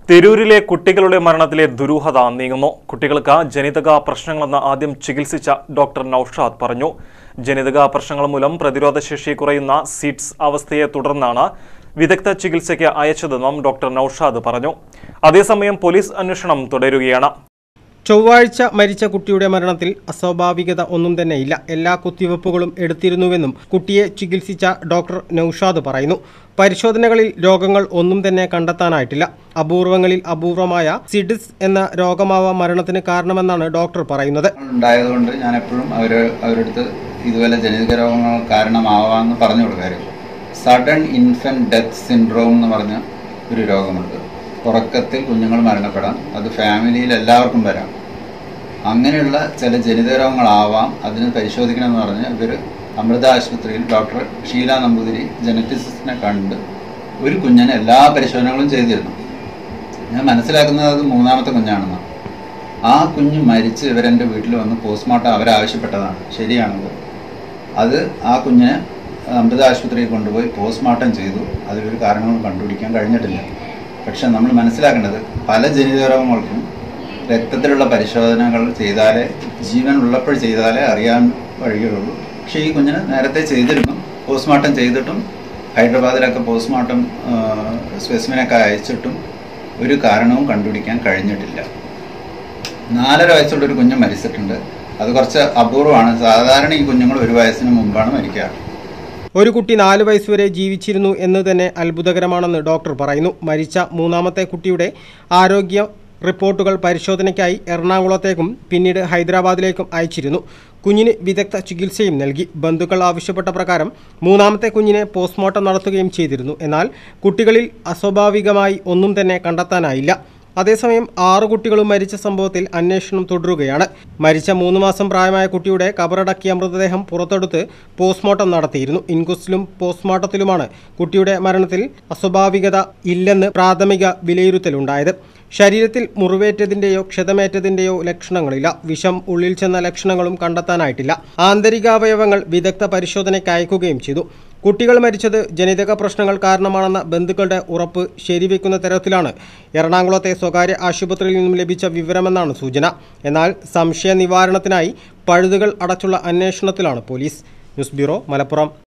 തിരൂരിലെ കുട്ടികളുടെ മരണത്തിലെ ദുരൂഹത നീങ്ങുന്നു കുട്ടികൾക്ക് ജനിതക പ്രശ്നങ്ങളെന്ന് ആദ്യം ചികിത്സിച്ച ഡോക്ടർ നൌഷാദ് പറഞ്ഞു ജനിതക പ്രശ്നങ്ങൾ മൂലം പ്രതിരോധശേഷി കുറയുന്ന സീഡ്സ് അവസ്ഥയെ തുടർന്നാണ് വിദഗ്ധ ചികിത്സയ്ക്ക് അയച്ചതെന്നും ഡോക്ടർ നൌഷാദ് പറഞ്ഞു അതേസമയം പോലീസ് അന്വേഷണം തുടരുകയാണ് ചൊവ്വാഴ്ച മരിച്ച കുട്ടിയുടെ മരണത്തിൽ അസ്വാഭാവികത ഒന്നും തന്നെ ഇല്ല എല്ലാ കുത്തിവയ്പ്പുകളും എടുത്തിരുന്നുവെന്നും കുട്ടിയെ ചികിത്സിച്ച ഡോക്ടർ നൌഷാദ് പറയുന്നു പരിശോധനകളിൽ രോഗങ്ങൾ ഒന്നും തന്നെ കണ്ടെത്താനായിട്ടില്ല അപൂർവങ്ങളിൽ അപൂർവമായ സിഡിസ് എന്ന രോഗമാവാം മരണത്തിന് കാരണമെന്നാണ് ഡോക്ടർ പറയുന്നത് ഉണ്ടായതുകൊണ്ട് ഞാൻ എപ്പോഴും അവർ അവരടുത്ത് ഇതുപോലെ ജനിതക രോഗങ്ങൾ കാരണമാവാമെന്ന് പറഞ്ഞു കൊടുക്കാറ് സഡൻ ഇൻഫൻറ്റ് ഡെത്ത് സിൻഡ്രോം എന്ന് പറഞ്ഞ ഒരു രോഗമുണ്ട് ഉറക്കത്തിൽ കുഞ്ഞുങ്ങൾ മരണപ്പെടാം അത് ഫാമിലിയിൽ എല്ലാവർക്കും വരാം അങ്ങനെയുള്ള ചില ജനിതക രോഗങ്ങളാവാം അതിന് പരിശോധിക്കണമെന്ന് പറഞ്ഞ് ഇവർ അമൃത ആശുപത്രിയിൽ ഡോക്ടർ ഷീല നമ്പൂതിരി ജനറ്റിസ്റ്റിനെ കണ്ട് ഒരു കുഞ്ഞിന് എല്ലാ പരിശോധനകളും ചെയ്തിരുന്നു ഞാൻ മനസ്സിലാക്കുന്നത് അത് മൂന്നാമത്തെ കുഞ്ഞാണെന്നാണ് ആ കുഞ്ഞ് മരിച്ച് ഇവരെൻ്റെ വീട്ടിൽ വന്ന് പോസ്റ്റ്മോർട്ടം അവരാവശ്യപ്പെട്ടതാണ് ശരിയാണത് അത് ആ കുഞ്ഞിനെ അമൃത ആശുപത്രിയിൽ കൊണ്ടുപോയി പോസ്റ്റ്മോർട്ടം ചെയ്തു അതിലൊരു കാരണങ്ങളും കണ്ടുപിടിക്കാൻ കഴിഞ്ഞിട്ടില്ല പക്ഷെ നമ്മൾ മനസ്സിലാക്കേണ്ടത് പല ജനിതക രോഗങ്ങൾക്കും രക്തത്തിലുള്ള പരിശോധനകൾ ചെയ്താലേ ജീവൻ ഉള്ളപ്പോൾ ചെയ്താലേ അറിയാൻ വഴികളുള്ളൂ പക്ഷേ ഈ കുഞ്ഞിന് നേരത്തെ ചെയ്തിരുന്നു പോസ്റ്റ്മോർട്ടം ചെയ്തിട്ടും ഹൈദരാബാദിലൊക്കെ പോസ്റ്റ്മോർട്ടം സ്പെസിമിനൊക്കെ അയച്ചിട്ടും ഒരു കാരണവും കണ്ടുപിടിക്കാൻ കഴിഞ്ഞിട്ടില്ല നാലര വയസ്സുള്ള ഒരു കുഞ്ഞ് മരിച്ചിട്ടുണ്ട് അത് കുറച്ച് അപൂർവമാണ് സാധാരണ ഈ കുഞ്ഞുങ്ങൾ ഒരു വയസ്സിന് മുമ്പാണ് മരിക്കാറ് ഒരു കുട്ടി നാല് വയസ്സുവരെ ജീവിച്ചിരുന്നു എന്ന് തന്നെ അത്ഭുതകരമാണെന്ന് ഡോക്ടർ പറയുന്നു മരിച്ച മൂന്നാമത്തെ കുട്ടിയുടെ ആരോഗ്യ റിപ്പോർട്ടുകൾ പരിശോധനയ്ക്കായി എറണാകുളത്തേക്കും പിന്നീട് ഹൈദരാബാദിലേക്കും അയച്ചിരുന്നു കുഞ്ഞിന് വിദഗ്ധ ചികിത്സയും നൽകി ബന്ധുക്കൾ ആവശ്യപ്പെട്ട പ്രകാരം മൂന്നാമത്തെ കുഞ്ഞിനെ പോസ്റ്റ്മോർട്ടം നടത്തുകയും ചെയ്തിരുന്നു എന്നാൽ കുട്ടികളിൽ അസ്വാഭാവികമായി ഒന്നും തന്നെ കണ്ടെത്താനായില്ല അതേസമയം ആറ് കുട്ടികളും മരിച്ച സംഭവത്തിൽ അന്വേഷണം തുടരുകയാണ് മരിച്ച മൂന്ന് മാസം പ്രായമായ കുട്ടിയുടെ കബറടക്കിയ മൃതദേഹം പുറത്തെടുത്ത് പോസ്റ്റ്മോർട്ടം നടത്തിയിരുന്നു ഇൻക്വസ്റ്റിലും പോസ്റ്റ്മോർട്ടത്തിലുമാണ് കുട്ടിയുടെ മരണത്തിൽ അസ്വാഭാവികത ഇല്ലെന്ന് പ്രാഥമിക വിലയിരുത്തലുണ്ടായത് ശരീരത്തിൽ മുറിവേറ്റതിൻ്റെയോ ക്ഷതമേറ്റതിൻ്റെയോ ലക്ഷണങ്ങളില്ല വിഷം ഉള്ളിൽ ചെന്ന ലക്ഷണങ്ങളും കണ്ടെത്താനായിട്ടില്ല ആന്തരികാവയവങ്ങൾ വിദഗ്ധ പരിശോധനയ്ക്ക് അയക്കുകയും ചെയ്തു കുട്ടികൾ മരിച്ചത് ജനിതക പ്രശ്നങ്ങൾ കാരണമാണെന്ന ബന്ധുക്കളുടെ ഉറപ്പ് ശരിവെക്കുന്ന തരത്തിലാണ് എറണാകുളത്തെ സ്വകാര്യ ആശുപത്രിയിൽ നിന്നും ലഭിച്ച വിവരമെന്നാണ് സൂചന എന്നാൽ സംശയ നിവാരണത്തിനായി പഴുതുകൾ അടച്ചുള്ള അന്വേഷണത്തിലാണ് പോലീസ് ന്യൂസ് ബ്യൂറോ മലപ്പുറം